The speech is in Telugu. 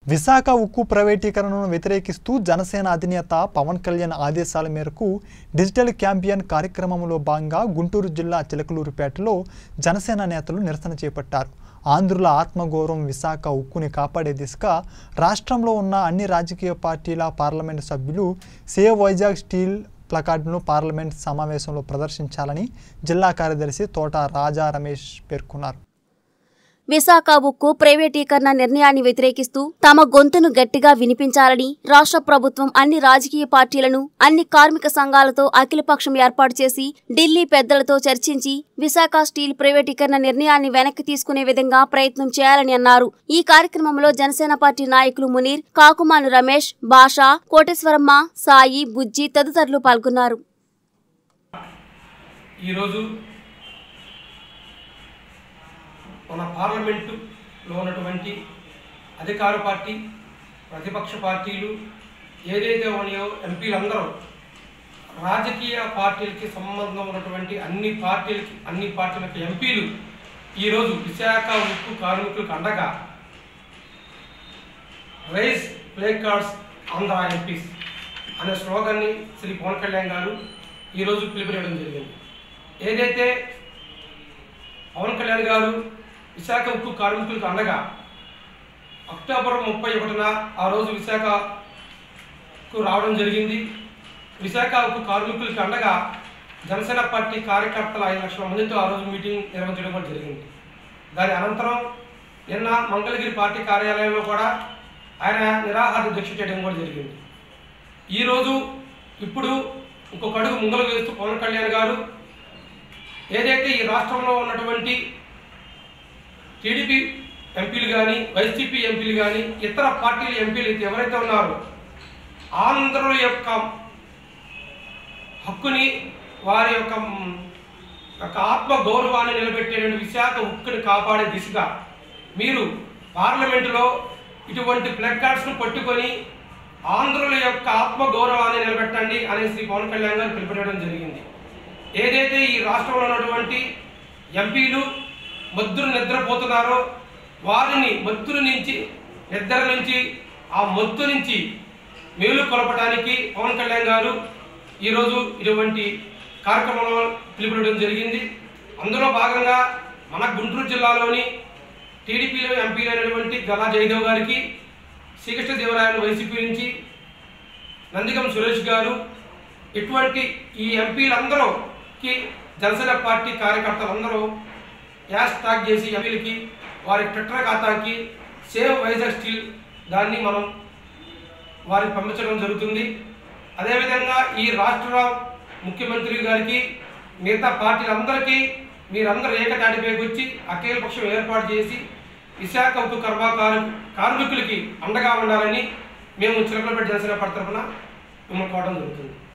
విశాఖ ఉక్కు ప్రైవేటీకరణను వ్యతిరేకిస్తూ జనసేన అధినేత పవన్ కళ్యాణ్ ఆదేశాల మేరకు డిజిటల్ క్యాంపియన్ కార్యక్రమంలో భాగంగా గుంటూరు జిల్లా చిలకలూరుపేటలో జనసేన నేతలు నిరసన చేపట్టారు ఆంధ్రుల ఆత్మగౌరవం విశాఖ ఉక్కుని కాపాడే దిశగా రాష్ట్రంలో ఉన్న అన్ని రాజకీయ పార్టీల పార్లమెంటు సభ్యులు సేవ్ వైజాగ్ స్టీల్ ప్లకార్డును పార్లమెంట్ సమావేశంలో ప్రదర్శించాలని జిల్లా కార్యదర్శి తోట రాజా రమేష్ పేర్కొన్నారు విశాఖ ఉక్కు ప్రైవేటీకరణ నిర్ణయాన్ని వ్యతిరేకిస్తూ తమ గొంతును గట్టిగా వినిపించాలని రాష్ట్ర ప్రభుత్వం అన్ని రాజకీయ పార్టీలను అన్ని కార్మిక సంఘాలతో అఖిలపక్షం ఏర్పాటు చేసి ఢిల్లీ పెద్దలతో చర్చించి విశాఖ స్టీల్ ప్రైవేటీకరణ నిర్ణయాన్ని వెనక్కి తీసుకునే విధంగా ప్రయత్నం చేయాలని అన్నారు ఈ కార్యక్రమంలో జనసేన పార్టీ నాయకులు మునీర్ కాకుమాను రమేష్ భాషా కోటేశ్వరమ్మ సాయి బుజ్జి తదితరులు పాల్గొన్నారు ఈరోజు మన పార్లమెంటులో ఉన్నటువంటి అధికార పార్టీ ప్రతిపక్ష పార్టీలు ఏదైతే ఉన్నాయో ఎంపీలందరూ రాజకీయ పార్టీలకి సంబంధం ఉన్నటువంటి అన్ని పార్టీలకి అన్ని పార్టీలకి ఎంపీలు ఈరోజు విశాఖ ఉక్కు కార్మికులకు అండగా raise placards Andhra MPs అనే స్లోగన్ని శ్రీ పవన్ కళ్యాణ్ గారు ఈరోజు పిలుపునివ్వడం జరిగింది ఏదైతే పవన్ కళ్యాణ్ గారు విశాఖ ఉక్కు కార్మికులకు అండగా అక్టోబర్ ముప్పై ఒకటిన ఆ రోజు విశాఖకు రావడం జరిగింది విశాఖ ఉక్కు కార్మికులకు అండగా జనసేన పార్టీ కార్యకర్తల ఐదు లక్షల మందితో ఆ రోజు మీటింగ్ నిర్వహించడం కూడా జరిగింది దాని అనంతరం నిన్న మంగళగిరి పార్టీ కార్యాలయంలో కూడా ఆయన నిరాహార దీక్ష చేయడం కూడా జరిగింది ఈరోజు ఇప్పుడు ఇంకొక అడుగు ముంగలు వేస్తూ పవన్ కళ్యాణ్ గారు ఏదైతే ఈ రాష్ట్రంలో ఉన్నటువంటి టీడీపీ ఎంపీలు కానీ వైసీపీ ఎంపీలు కానీ ఇతర పార్టీల ఎంపీలు అయితే ఎవరైతే ఉన్నారో ఆంధ్రుల యొక్క హక్కుని వారి యొక్క మ్, యొక్క ఆత్మ గౌరవాన్ని నిలబెట్టేటువంటి విశాఖ ఉక్కుని కాపాడే దిశగా మీరు పార్లమెంటులో ఇటువంటి ప్లగ్ కార్డ్స్ను పట్టుకొని ఆంధ్రుల యొక్క ఆత్మ గౌరవాన్ని నిలబెట్టండి అని శ్రీ పవన్ కళ్యాణ్ గారు పిలుపునివ్వడం జరిగింది ఏదైతే ఈ రాష్ట్రంలో ఉన్నటువంటి ఎంపీలు మద్దురు నిద్రపోతున్నారో వారిని మత్తుల నుంచి నిద్ర నుంచి ఆ మత్తు నుంచి మేలు కొలపడానికి పవన్ కళ్యాణ్ గారు ఈరోజు ఇటువంటి కార్యక్రమంలో పిలుపునివ్వడం జరిగింది అందులో భాగంగా మన గుంటూరు జిల్లాలోని టీడీపీలో ఎంపీలు అయినటువంటి గలా జయదేవ్ గారికి శ్రీకృష్ణదేవరాయలు వైసీపీ నుంచి నందిగం సురేష్ గారు ఇటువంటి ఈ ఎంపీలందరూకి జనసేన పార్టీ కార్యకర్తలందరూ యాష్ ట్యాగ్ చేసి ఎంపీలకి వారి ట్విట్టర్ ఖాతాకి సేవ్ వైజాగ్ స్టీల్ దాన్ని మనం వారికి పంపించడం జరుగుతుంది అదేవిధంగా ఈ రాష్ట్ర ముఖ్యమంత్రి గారికి మిగతా పార్టీలందరికీ మీరందరూ ఏకతాటిపైకి వచ్చి అఖిల పక్షం ఏర్పాటు చేసి విశాఖ ఉక్కు కర్మాకారు కార్మికులకి అండగా ఉండాలని మేము చిలకలపేట జనసేన పార్టీ తరఫున మిమ్మల్ని కోవడం జరుగుతుంది